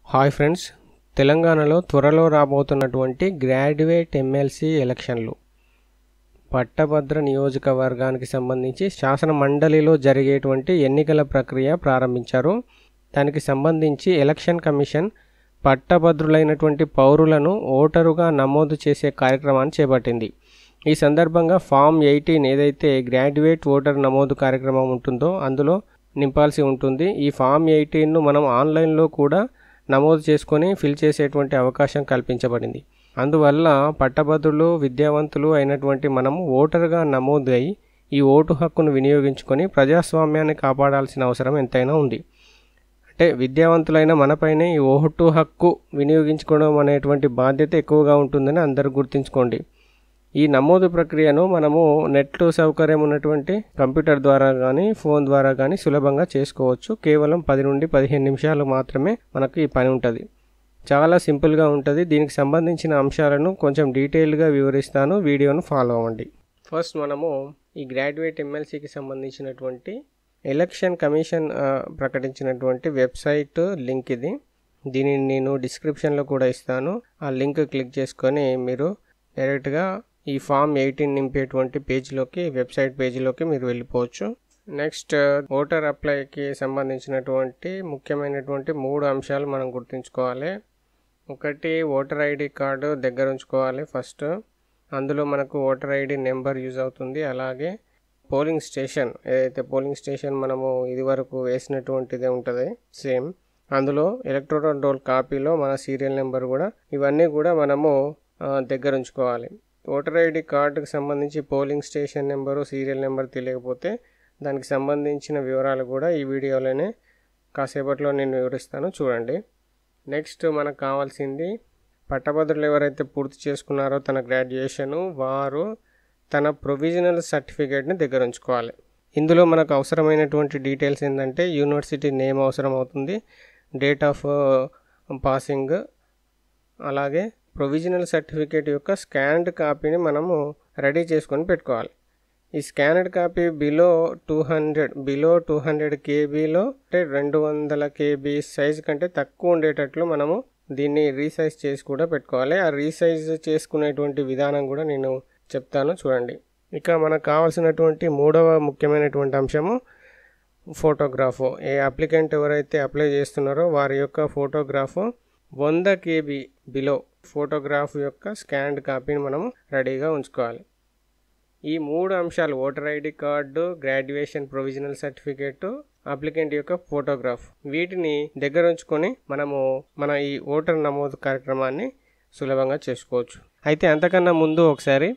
hi friends తెలంగాణలో త్వరలో రాబోతున్నటువంటి గ్రాడ్యుయేట్ ఎమ్మెల్సీ ఎలక్షన్లు పట్టభద్ర నియోజకవర్గానికి సంబంధించి శాసన మండలిలో జరిగేటువంటి ఎన్నికల ప్రక్రియ ప్రారంభించారు దానికి సంబంధించి ఎలక్షన్ కమిషన్ పట్టభద్రులైనటువంటి పౌరులను ఓటరుగా నమోదు చేసే కార్యక్రమాన్ని చేపట్టింది ఈ సందర్భంగా ఫామ్ ఎయిటీన్ ఏదైతే గ్రాడ్యుయేట్ ఓటర్ నమోదు కార్యక్రమం ఉంటుందో అందులో నింపాల్సి ఉంటుంది ఈ ఫామ్ ఎయిటీన్ను మనం ఆన్లైన్లో కూడా నమోదు చేసుకొని ఫిల్ చేసేటువంటి అవకాశం కల్పించబడింది అందువల్ల పట్టభద్రులు విద్యావంతులు అయినటువంటి మనము ఓటరుగా నమోదు అయి ఈ ఓటు హక్కును వినియోగించుకొని ప్రజాస్వామ్యాన్ని కాపాడాల్సిన అవసరం ఎంతైనా ఉంది అంటే విద్యావంతులైన మనపైనే ఈ ఓటు హక్కు వినియోగించుకోవడం అనేటువంటి బాధ్యత ఎక్కువగా ఉంటుందని అందరూ గుర్తుంచుకోండి ఈ నమోదు ప్రక్రియను మనము నెట్ సౌకర్యం ఉన్నటువంటి కంప్యూటర్ ద్వారా కానీ ఫోన్ ద్వారా కానీ సులభంగా చేసుకోవచ్చు కేవలం పది నుండి పదిహేను నిమిషాలు మాత్రమే మనకు ఈ పని ఉంటుంది చాలా సింపుల్గా ఉంటుంది దీనికి సంబంధించిన అంశాలను కొంచెం డీటెయిల్గా వివరిస్తాను వీడియోను ఫాలో అవ్వండి ఫస్ట్ మనము ఈ గ్రాడ్యుయేట్ ఎమ్మెల్సీకి సంబంధించినటువంటి ఎలక్షన్ కమిషన్ ఆ, ప్రకటించినటువంటి వెబ్సైట్ లింక్ ఇది దీనిని నేను డిస్క్రిప్షన్లో కూడా ఇస్తాను ఆ లింక్ క్లిక్ చేసుకొని మీరు డైరెక్ట్గా ఈ ఫామ్ ఎయిటీన్ నింపేటువంటి పేజ్లోకి వెబ్సైట్ పేజీలోకి మీరు వెళ్ళిపోవచ్చు నెక్స్ట్ ఓటర్ అప్లైకి సంబంధించినటువంటి ముఖ్యమైనటువంటి మూడు అంశాలు మనం గుర్తుంచుకోవాలి ఒకటి ఓటర్ ఐడి కార్డు దగ్గర ఉంచుకోవాలి ఫస్ట్ అందులో మనకు ఓటర్ ఐడి నెంబర్ యూజ్ అవుతుంది అలాగే పోలింగ్ స్టేషన్ ఏదైతే పోలింగ్ స్టేషన్ మనము ఇదివరకు వేసినటువంటిదే ఉంటుంది సేమ్ అందులో ఎలక్ట్రోరల్ రోల్ కాపీలో మన సీరియల్ నెంబర్ కూడా ఇవన్నీ కూడా మనము ఆ, దగ్గర ఉంచుకోవాలి ఓటర్ ఐడి కార్డుకి సంబంధించి polling station number serial number తెలియకపోతే దానికి సంబంధించిన వివరాలు కూడా ఈ వీడియోలోనే కాసేపట్లో నేను వివరిస్తాను చూడండి నెక్స్ట్ మనకు కావాల్సింది పట్టభద్రులు ఎవరైతే పూర్తి చేసుకున్నారో తన గ్రాడ్యుయేషను వారు తన ప్రొవిజనల్ సర్టిఫికేట్ని దగ్గర ఉంచుకోవాలి ఇందులో మనకు అవసరమైనటువంటి డీటెయిల్స్ ఏంటంటే యూనివర్సిటీ నేమ్ అవసరం అవుతుంది డేట్ ఆఫ్ పాసింగ్ అలాగే ప్రొవిజనల్ సర్టిఫికేట్ యొక్క స్కాన్డ్ కాపీని మనము రెడీ చేసుకొని పెట్టుకోవాలి ఈ scanned copy below two hundred below two hundred కేబీలో అంటే రెండు వందల కేబీ సైజ్ కంటే తక్కువ ఉండేటట్లు మనము దీన్ని రీసైజ్ చేసి కూడా పెట్టుకోవాలి ఆ రీసైజ్ చేసుకునేటువంటి విధానం కూడా నేను చెప్తాను చూడండి ఇక మనకు కావాల్సినటువంటి మూడవ ముఖ్యమైనటువంటి అంశము ఫోటోగ్రాఫ్ ఏ అప్లికెంట్ ఎవరైతే అప్లై చేస్తున్నారో వారి యొక్క ఫోటోగ్రాఫ్ వంద కేబీ బిలో ఫోటోగ్రాఫ్ యొక్క స్కాన్డ్ కాపీని మనము రెడీగా ఉంచుకోవాలి ఈ మూడు అంశాలు voter ID card graduation provisional certificate applicant యొక్క ఫోటోగ్రాఫ్ వీటిని దగ్గర ఉంచుకొని మనము మన ఈ ఓటర్ నమోదు కార్యక్రమాన్ని సులభంగా చేసుకోవచ్చు అయితే అంతకన్నా ముందు ఒకసారి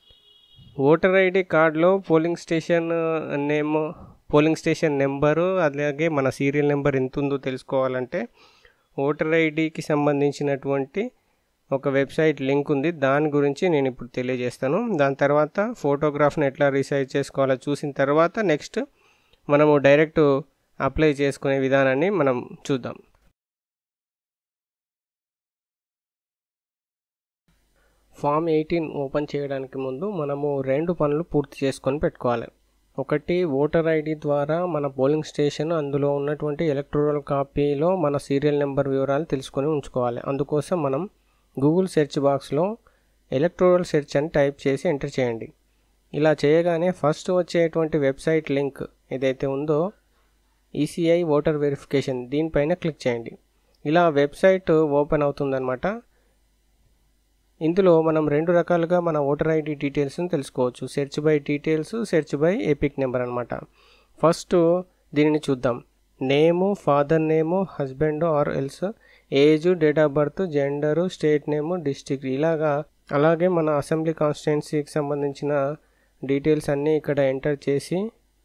ఓటర్ ఐడి కార్డులో polling station name polling station number అలాగే మన సీరియల్ నెంబర్ ఎంత ఉందో తెలుసుకోవాలంటే ఓటర్ ఐడికి సంబంధించినటువంటి ఒక వెబ్సైట్ లింక్ ఉంది దాని గురించి నేను ఇప్పుడు తెలియజేస్తాను దాని తర్వాత ఫోటోగ్రాఫ్ని ఎట్లా రీసైజ్ చేసుకోవాలో చూసిన తర్వాత నెక్స్ట్ మనము డైరెక్ట్ అప్లై చేసుకునే విధానాన్ని మనం చూద్దాం ఫామ్ ఎయిటీన్ ఓపెన్ చేయడానికి ముందు మనము రెండు పనులు పూర్తి చేసుకొని పెట్టుకోవాలి ఒకటి ఓటర్ ఐడి ద్వారా మన పోలింగ్ స్టేషన్ అందులో ఉన్నటువంటి ఎలక్ట్రల్ కాపీలో మన సీరియల్ నెంబర్ వివరాలు తెలుసుకొని ఉంచుకోవాలి అందుకోసం మనం గూగుల్ సెర్చ్ బాక్స్లో ఎలక్ట్రోరల్ సెర్చ్ అని టైప్ చేసి ఎంటర్ చేయండి ఇలా చేయగానే ఫస్ట్ వచ్చేటువంటి వెబ్సైట్ లింక్ ఏదైతే ఉందో ఈసీఐ ఓటర్ వెరిఫికేషన్ దీనిపైన క్లిక్ చేయండి ఇలా వెబ్సైట్ ఓపెన్ అవుతుందన్నమాట ఇందులో మనం రెండు రకాలుగా మన ఓటర్ ఐడి డీటెయిల్స్ని తెలుసుకోవచ్చు search by details search by EPIC number అనమాట ఫస్ట్ దీనిని చూద్దాం name father name husband or else age date of birth gender state name district ఇలాగా అలాగే మన అసెంబ్లీ కాన్స్టిట్యున్సీకి సంబంధించిన డీటెయిల్స్ అన్నీ ఇక్కడ ఎంటర్ చేసి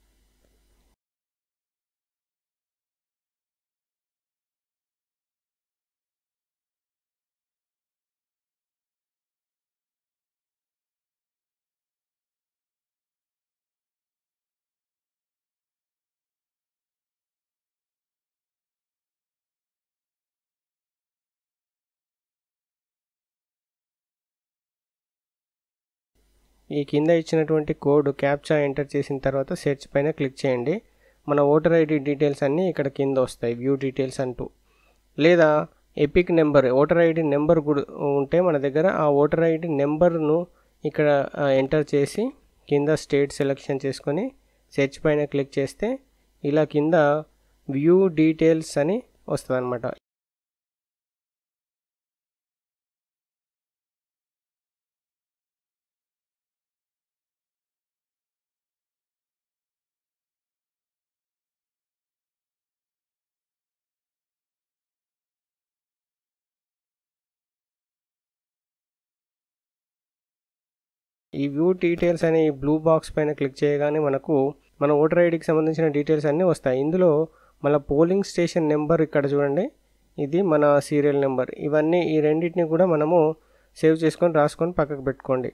ఈ కింద ఇచ్చినటువంటి కోడ్ క్యాప్చా ఎంటర్ చేసిన తర్వాత సెర్చ్ పైన క్లిక్ చేయండి మన ఓటర్ ఐడి డీటెయిల్స్ అన్నీ ఇక్కడ కింద వస్తాయి వ్యూ డీటెయిల్స్ అంటూ లేదా EPIC number voter ID number కూడా ఉంటే మన దగ్గర ఆ ఓటర్ ఐడి నెంబర్ను ఇక్కడ ఎంటర్ చేసి కింద స్టేట్ సెలెక్షన్ చేసుకొని సెర్చ్ పైన క్లిక్ చేస్తే ఇలా కింద వ్యూ డీటెయిల్స్ అని వస్తుంది అనమాట ఈ వ్యూ డీటెయిల్స్ అనే ఈ బ్లూ బాక్స్ పైన క్లిక్ చేయగానే మనకు మన ఓటర్ ఐడికి సంబంధించిన డీటెయిల్స్ అన్నీ వస్తాయి ఇందులో మన పోలింగ్ స్టేషన్ నెంబర్ ఇక్కడ చూడండి ఇది మన సీరియల్ నెంబర్ ఇవన్నీ ఈ రెండింటిని కూడా మనము సేవ్ చేసుకొని రాసుకొని పక్కకు పెట్టుకోండి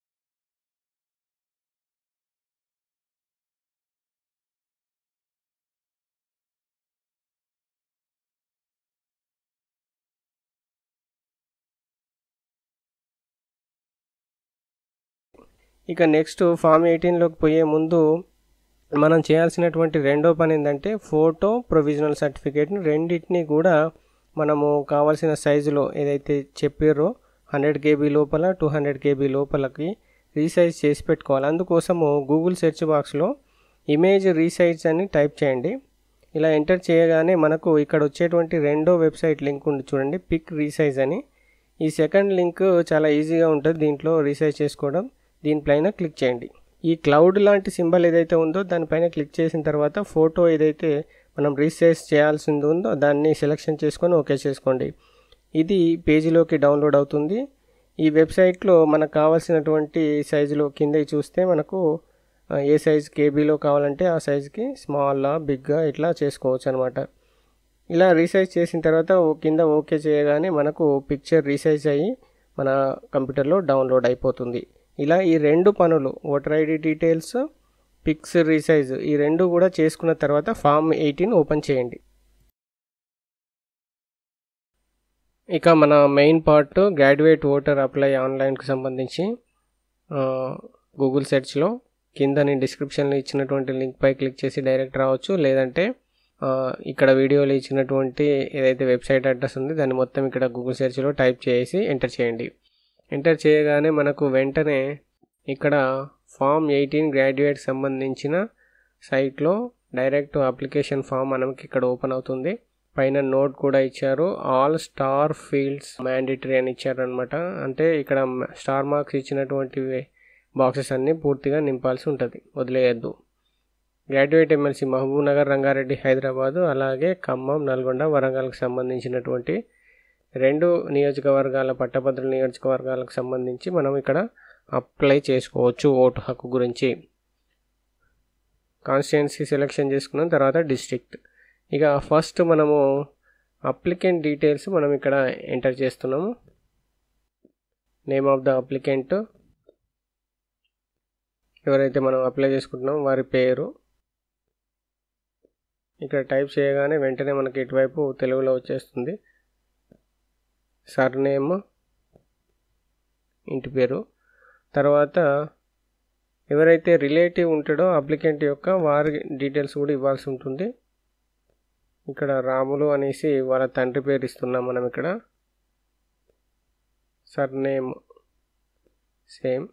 ఇక నెక్స్ట్ ఫామ్ ఎయిటీన్లోకి పోయే ముందు మనం చేయాల్సినటువంటి రెండో పని ఏంటంటే ఫోటో ప్రొవిజనల్ సర్టిఫికేట్ని రెండింటిని కూడా మనము కావాల్సిన సైజులో ఏదైతే చెప్పారో హండ్రెడ్ కేబీ లోపల టూ హండ్రెడ్ కేబీ లోపలకి రీసైజ్ చేసి పెట్టుకోవాలి అందుకోసము గూగుల్ సెర్చ్ బాక్స్లో ఇమేజ్ రీసైజ్ అని టైప్ చేయండి ఇలా ఎంటర్ చేయగానే మనకు ఇక్కడ వచ్చేటువంటి రెండో వెబ్సైట్ లింక్ ఉంది చూడండి పిక్ రీసైజ్ అని ఈ సెకండ్ లింక్ చాలా ఈజీగా ఉంటుంది దీంట్లో రీసైజ్ చేసుకోవడం దీనిపైన క్లిక్ చేయండి ఈ క్లౌడ్ లాంటి సింబల్ ఏదైతే ఉందో దానిపైన క్లిక్ చేసిన తర్వాత ఫోటో ఏదైతే మనం రీసైజ్ చేయాల్సింది ఉందో దాన్ని సెలెక్షన్ చేసుకొని ఓకే చేసుకోండి ఇది పేజీలోకి డౌన్లోడ్ అవుతుంది ఈ వెబ్సైట్లో మనకు కావాల్సినటువంటి సైజులో కింద చూస్తే మనకు ఏ సైజ్ కేబీలో కావాలంటే ఆ సైజుకి స్మాల్లా బిగ్గా ఇట్లా చేసుకోవచ్చు అనమాట ఇలా రీసైజ్ చేసిన తర్వాత కింద ఓకే చేయగానే మనకు పిక్చర్ రీసైజ్ అయ్యి మన కంప్యూటర్లో డౌన్లోడ్ అయిపోతుంది ఇలా ఈ రెండు పనులు voter ID details pics resize ఈ రెండు కూడా చేసుకున్న తర్వాత ఫామ్ ఎయిటీన్ ఓపెన్ చేయండి ఇక మన main part graduate voter apply ఆన్లైన్కి సంబంధించి గూగుల్ సెర్చ్లో కింద నేను డిస్క్రిప్షన్లో ఇచ్చినటువంటి లింక్పై క్లిక్ చేసి డైరెక్ట్ రావచ్చు లేదంటే ఇక్కడ వీడియోలో ఇచ్చినటువంటి ఏదైతే వెబ్సైట్ అడ్రస్ ఉంది దాన్ని మొత్తం ఇక్కడ గూగుల్ సెర్చ్లో టైప్ చేసి ఎంటర్ చేయండి ఎంటర్ చేయగానే మనకు వెంటనే ఇక్కడ ఫామ్ ఎయిటీన్ గ్రాడ్యుయేట్ సంబంధించిన సైట్లో డైరెక్ట్ అప్లికేషన్ ఫామ్ మనకి ఇక్కడ ఓపెన్ అవుతుంది పైన నోట్ కూడా ఇచ్చారు ఆల్ స్టార్ ఫీల్డ్స్ మ్యాండేటరీ అని ఇచ్చారు అనమాట అంటే ఇక్కడ స్టార్ మార్క్స్ ఇచ్చినటువంటి బాక్సెస్ అన్నీ పూర్తిగా నింపాల్సి ఉంటుంది వదిలేయద్దు గ్రాడ్యుయేట్ ఎమ్మెల్సీ మహబూబ్ నగర్ రంగారెడ్డి హైదరాబాదు అలాగే ఖమ్మం నల్గొండ వరంగల్కి సంబంధించినటువంటి రెండు నియోజకవర్గాల పట్టభద్రుల నియోజకవర్గాలకు సంబంధించి మనం ఇక్కడ అప్లై చేసుకోవచ్చు ఓటు హక్కు గురించి కాన్స్టిట్యున్సీ సెలెక్షన్ చేసుకున్న తర్వాత డిస్ట్రిక్ట్ ఇక ఫస్ట్ మనము అప్లికెంట్ డీటెయిల్స్ మనం ఇక్కడ ఎంటర్ చేస్తున్నాము నేమ్ ఆఫ్ ద అప్లికెంట్ ఎవరైతే మనం అప్లై చేసుకుంటున్నామో వారి పేరు ఇక్కడ టైప్ చేయగానే వెంటనే మనకి ఇటువైపు తెలుగులో వచ్చేస్తుంది సర్నేమ్ ఇంటి పేరు తర్వాత ఎవరైతే రిలేటివ్ ఉంటాడో అప్లికెంట్ యొక్క వారి డీటెయిల్స్ కూడా ఇవ్వాల్సి ఉంటుంది ఇక్కడ రాములు అనేసి వాళ్ళ తండ్రి పేరు ఇస్తున్నాం మనం ఇక్కడ surname same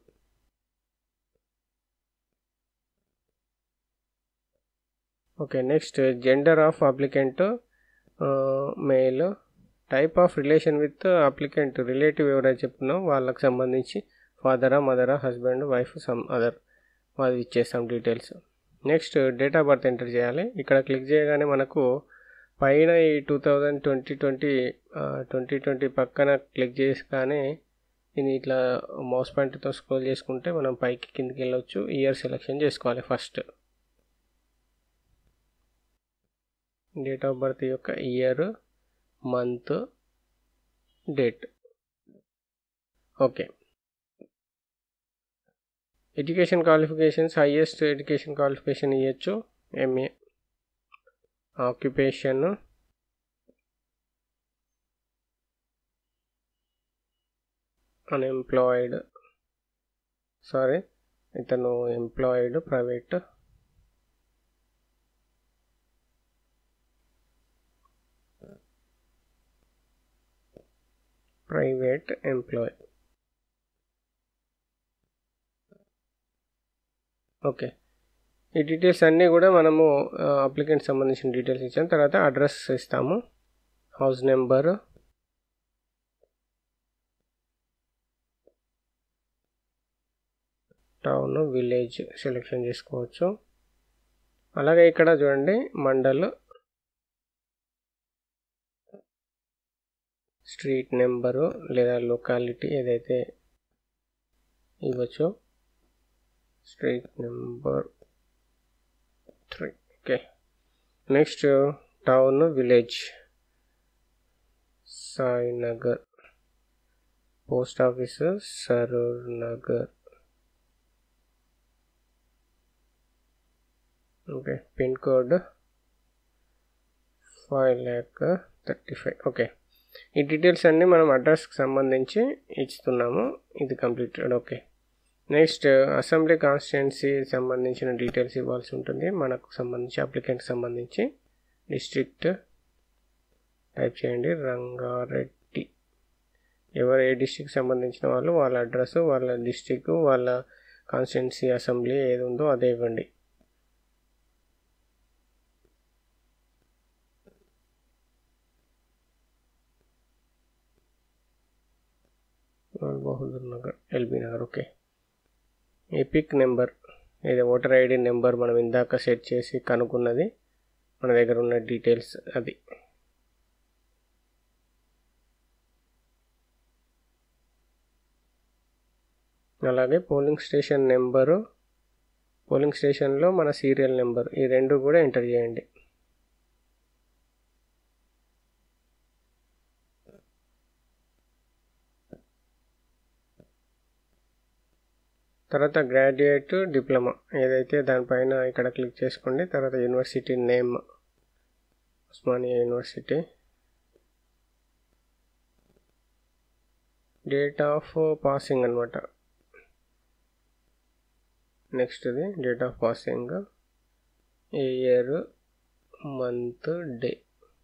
okay next gender of applicant male type of relation with applicant relative ఎవరైతే చెప్తున్నాం వాళ్ళకి సంబంధించి ఫాదరా మదరా హస్బెండ్ వైఫ్ సమ్ అదర్ అది ఇచ్చేస్తాం details next date of birth enter చేయాలి ఇక్కడ క్లిక్ చేయగానే మనకు పైన ఈ two thousand twenty twenty twenty twenty పక్కన క్లిక్ చేసుగానే ఇది ఇట్లా మౌస్ పాయింట్తో స్క్రోల్ చేసుకుంటే మనం పైకి కిందికి వెళ్ళొచ్చు ఇయర్ సెలెక్షన్ చేసుకోవాలి ఫస్ట్ డేట్ ఆఫ్ బర్త్ యొక్క year month date okay education qualifications highest education qualification ఇవ్వచ్చు ఎంఏ ఆక్యుపేషన్ అన్ఎంప్లాయిడ్ సారీ ఇతను employed private private employ okay ఈ డీటెయిల్స్ అన్నీ కూడా మనము అప్లికెంట్ సంబంధించిన డీటెయిల్స్ ఇచ్చాం తర్వాత అడ్రస్ ఇస్తాము house number town village selection చేసుకోవచ్చు అలాగే ఇక్కడ చూడండి మండల్ స్ట్రీట్ నెంబరు లేదా లొకాలిటీ ఏదైతే ఇవ్వచ్చు street number three okay next town village Sainagar post office Saroor Nagar okay pin code five lakh thirty five okay ఈ డీటెయిల్స్ అన్నీ మనం అడ్రస్కి సంబంధించి ఇస్తున్నాము ఇది completed okay next assembly constituency సంబంధించిన డీటెయిల్స్ ఇవ్వాల్సి ఉంటుంది మనకు సంబంధించి అప్లికెంట్కి సంబంధించి డిస్ట్రిక్ట్ టైప్ చేయండి రంగారెడ్డి ఎవరు ఏ డిస్ట్రిక్ట్ సంబంధించిన వాళ్ళు వాళ్ళ అడ్రస్ వాళ్ళ డిస్ట్రిక్ట్ వాళ్ళ కాన్స్టిట్యున్సీ అసెంబ్లీ ఏది ఉందో అదే ఇవ్వండి Bahadur Nagar LB Nagar okay EPIC number ఇది ఓటర్ ఐడి నెంబర్ మనం ఇందాక సెట్ చేసి కనుక్కున్నది మన దగ్గర ఉన్న డీటెయిల్స్ అది అలాగే పోలింగ్ స్టేషన్ నెంబరు పోలింగ్ స్టేషన్లో మన సీరియల్ నెంబర్ ఈ రెండు కూడా ఎంటర్ చేయండి తర్వాత గ్రాడ్యుయేట్ డిప్లొమా ఏదైతే దానిపైన ఇక్కడ క్లిక్ చేసుకోండి తర్వాత university name Osmania university date of passing అనమాట నెక్స్ట్ది date of passing year month day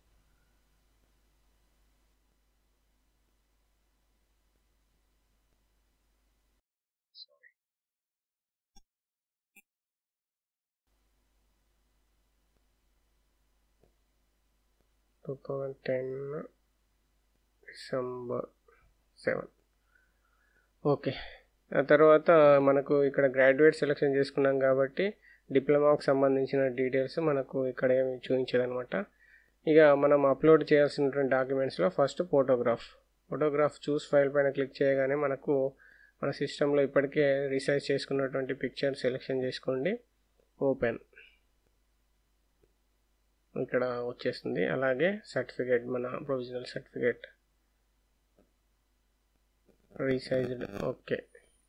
two thousand ten December seven okay ఆ తర్వాత మనకు ఇక్కడ గ్రాడ్యుయేట్ సెలెక్షన్ చేసుకున్నాం కాబట్టి డిప్లొమాకు సంబంధించిన డీటెయిల్స్ మనకు ఇక్కడ ఏమి చూపించదనమాట ఇక మనం అప్లోడ్ చేయాల్సినటువంటి డాక్యుమెంట్స్లో first photograph photograph choose file పైన క్లిక్ చేయగానే మనకు మన సిస్టంలో ఇప్పటికే రీసైజ్ చేసుకున్నటువంటి పిక్చర్ సెలెక్షన్ చేసుకోండి ఓపెన్ ఇక్కడ వచ్చేస్తుంది అలాగే సర్టిఫికేట్ మన ప్రొవిజనల్ సర్టిఫికేట్ రీసైజ్డ్ ఓకే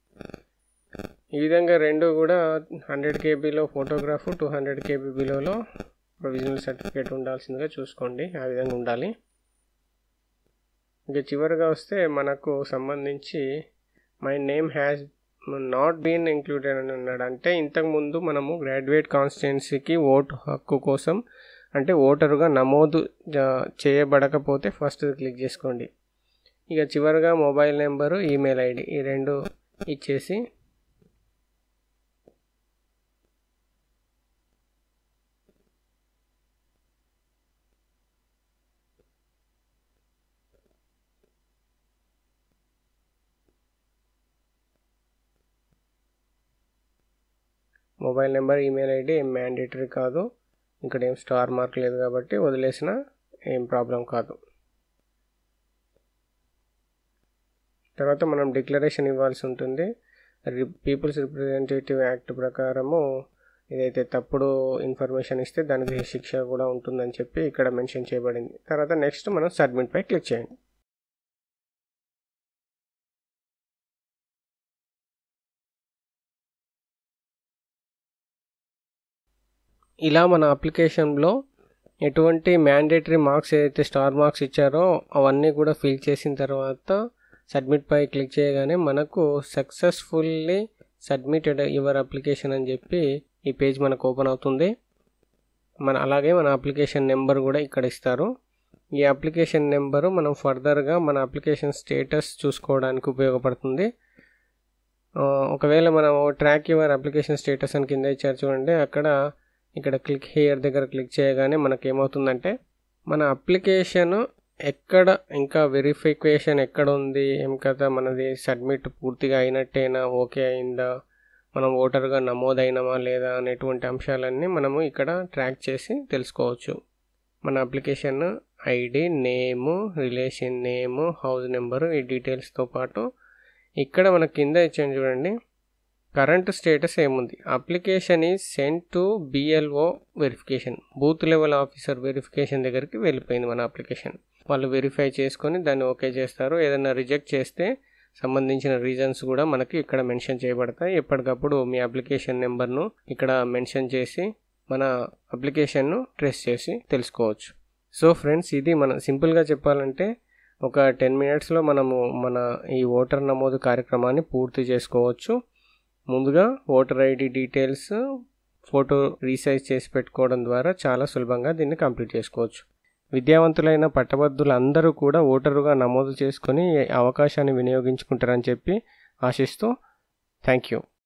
ఈ విధంగా రెండు కూడా హండ్రెడ్ కేబీలో ఫోటోగ్రాఫ్ టూ హండ్రెడ్ కేబీ బిలోలో ప్రొవిజనల్ సర్టిఫికేట్ ఉండాల్సిందిగా చూసుకోండి ఆ విధంగా ఉండాలి ఇక చివరిగా వస్తే మనకు సంబంధించి my name has not been included అని ఉన్నాడు అంటే ఇంతకుముందు మనము గ్రాడ్యుయేట్ కాన్స్టిట్యున్సీకి ఓటు హక్కు కోసం అంటే ఓటరుగా నమోదు చేయబడకపోతే ఫస్ట్ క్లిక్ చేసుకోండి ఇక చివరిగా మొబైల్ నెంబరు ఈమెయిల్ ఐడి ఈ రెండు ఇచ్చేసి మొబైల్ నెంబర్ ఈమెయిల్ ఐడి ఏం మ్యాండేటరీ కాదు ఇక్కడ ఏం స్టార్ మార్క్ లేదు కాబట్టి వదిలేసిన ఏం ప్రాబ్లం కాదు తర్వాత మనం డిక్లరేషన్ ఇవ్వాల్సి ఉంటుంది పీపుల్స్ రిప్రజెంటేటివ్ యాక్ట్ ప్రకారము ఏదైతే తప్పుడు ఇన్ఫర్మేషన్ ఇస్తే దానికి శిక్ష కూడా ఉంటుందని చెప్పి ఇక్కడ మెన్షన్ చేయబడింది తర్వాత నెక్స్ట్ మనం సబ్మిట్ పై క్లిక్ చేయండి ఇలా మన అప్లికేషన్లో ఎటువంటి మ్యాండేటరీ మార్క్స్ ఏదైతే స్టార్ మార్క్స్ ఇచ్చారో అవన్నీ కూడా ఫిల్ చేసిన తర్వాత సబ్మిట్ పై క్లిక్ చేయగానే మనకు సక్సెస్ఫుల్లీ సబ్మిటెడ్ యువర్ అప్లికేషన్ అని చెప్పి ఈ పేజ్ మనకు ఓపెన్ అవుతుంది మన అలాగే మన అప్లికేషన్ నెంబర్ కూడా ఇక్కడ ఇస్తారు ఈ అప్లికేషన్ నెంబరు మనం ఫర్దర్గా మన అప్లికేషన్ స్టేటస్ చూసుకోవడానికి ఉపయోగపడుతుంది ఆ, ఒకవేళ మనం ట్రాక్ యువర్ అప్లికేషన్ స్టేటస్ అని కింద ఇచ్చారు చూడండి అక్కడ ఇక్కడ క్లిక్ హియర్ దగ్గర క్లిక్ చేయగానే మనకి ఏమవుతుందంటే మన అప్లికేషన్ ఎక్కడ ఇంకా వెరిఫికేషన్ ఎక్కడ ఉంది ఏం కదా మనది సబ్మిట్ పూర్తిగా అయినట్టేనా ఓకే అయిందా మనం ఓటర్గా నమోదైనమా లేదా అనేటువంటి అంశాలన్నీ మనము ఇక్కడ ట్రాక్ చేసి తెలుసుకోవచ్చు మన application ID name relation name house number ఈ డీటెయిల్స్తో పాటు ఇక్కడ మన కింద ఇచ్చాను చూడండి కరెంట్ స్టేటస్ ఏముంది application is send to BLO verification booth level officer verification దగ్గరికి వెళ్ళిపోయింది మన అప్లికేషన్ వాళ్ళు వెరిఫై చేసుకొని దాన్ని ఓకే చేస్తారు ఏదైనా రిజెక్ట్ చేస్తే సంబంధించిన రీజన్స్ కూడా మనకి ఇక్కడ మెన్షన్ చేయబడతాయి ఎప్పటికప్పుడు మీ అప్లికేషన్ నెంబర్ను ఇక్కడ మెన్షన్ చేసి మన అప్లికేషన్ను ట్రేస్ చేసి తెలుసుకోవచ్చు సో ఫ్రెండ్స్ ఇది మన సింపుల్గా చెప్పాలంటే ఒక టెన్ మినిట్స్లో మనము మన ఈ ఓటర్ నమోదు కార్యక్రమాన్ని పూర్తి చేసుకోవచ్చు ముందుగా voter ID details photo resize చేసి పెట్టుకోవడం ద్వారా చాలా సులభంగా దీన్ని కంప్లీట్ చేసుకోవచ్చు విద్యావంతులైన పట్టభద్రులందరూ కూడా ఓటరుగా నమోదు చేసుకొని ఈ అవకాశాన్ని వినియోగించుకుంటారని చెప్పి ఆశిస్తూ థ్యాంక్ యూ